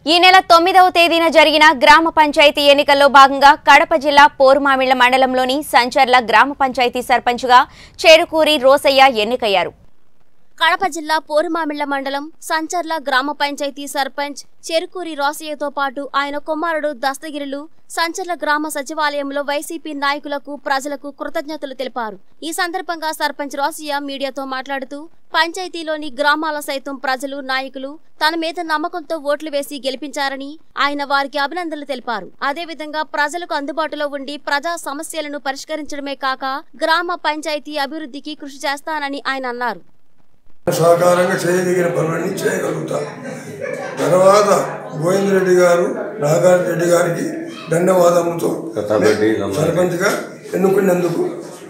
ఈ నెల తొమ్మిదవ తేదీన జరిగిన గ్రామ పంచాయతీ ఎన్నికల్లో భాగంగా కడప జిల్లా పోరుమామిళ్ల మండలంలోని సంచర్ల గ్రామ పంచాయతీ సర్పంచ్గా చేరుకూరి రోసయ్య ఎన్నికయ్యారు కడప జిల్లా పోరుమామిళ్ల మండలం సంచర్ల గ్రామ పంచాయతీ సర్పంచ్ చెరుకూరి రోసయ్యతో పాటు ఆయన కుమారుడు దస్తగిరులు సంచర్ల గ్రామ సచివాలయంలో వైసీపీ నాయకులకు ప్రజలకు కృతజ్ఞతలు తెలిపారు ఈ సందర్భంగా సర్పంచ్ రోసయ్య మీడియాతో మాట్లాడుతూ పంచాయతీలోని గ్రామాల సైతం ప్రజలు నాయకులు తన మీద నమ్మకంతో ఓట్లు వేసి గెలిపించారని ఆయన వారికి అభినందనలు తెలిపారు అదేవిధంగా ప్రజలకు అందుబాటులో ఉండి ప్రజా సమస్యలను పరిష్కరించడమే కాక గ్రామ పంచాయతీ అభివృద్ధికి కృషి చేస్తానని ఆయన అన్నారు సహకారంగా చేయదగిన పనులన్నీ చేయగలుగుతా తర్వాత గోవిందరెడ్డి గారు నాగార్జున రెడ్డి గారికి ధన్యవాదములతో ప్రతాపరెడ్డి, రమణారెడ్డి. సర్పంచ్గా ఎన్నుకున్నందుకు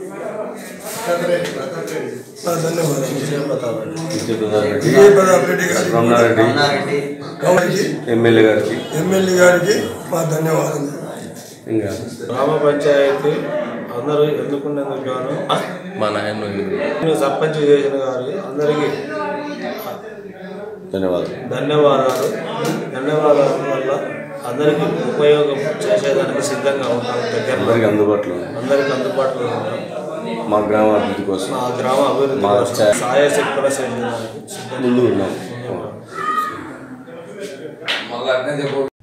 నా ధన్యవాదాలు విజయప్రతాప్ విజయ ప్రతాప్ రెడ్డి గారికి రమణారెడ్డి గౌరికి ఎమ్మెల్యే గారికి ఎమ్మెల్యే గారికి మా ధన్యవాదాలు ఇంకా గ్రామ పంచాయతీ అందరూ ఎన్నుకున్నందుకు గాను మా నాయన నేను సర్పంచ్ చేసిన గారికి అందరికీ ధన్యవాదాలు ధన్యవాదాలు ధన్యవాదాల వల్ల అందరికీ ఉపయోగం చేసేదానికి సిద్ధంగా ఉంటాం దగ్గర అందరికి అందుబాటులో ఉంది. అందరికీ అందుబాటులో ఉంటాం మా గ్రామ అభివృద్ధి కోసం మా గ్రామ అభివృద్ధి మా కోసం చా- సహాయ శక్తుల చేయడానికి సిద్ధంగా ముందు ఉన్నాం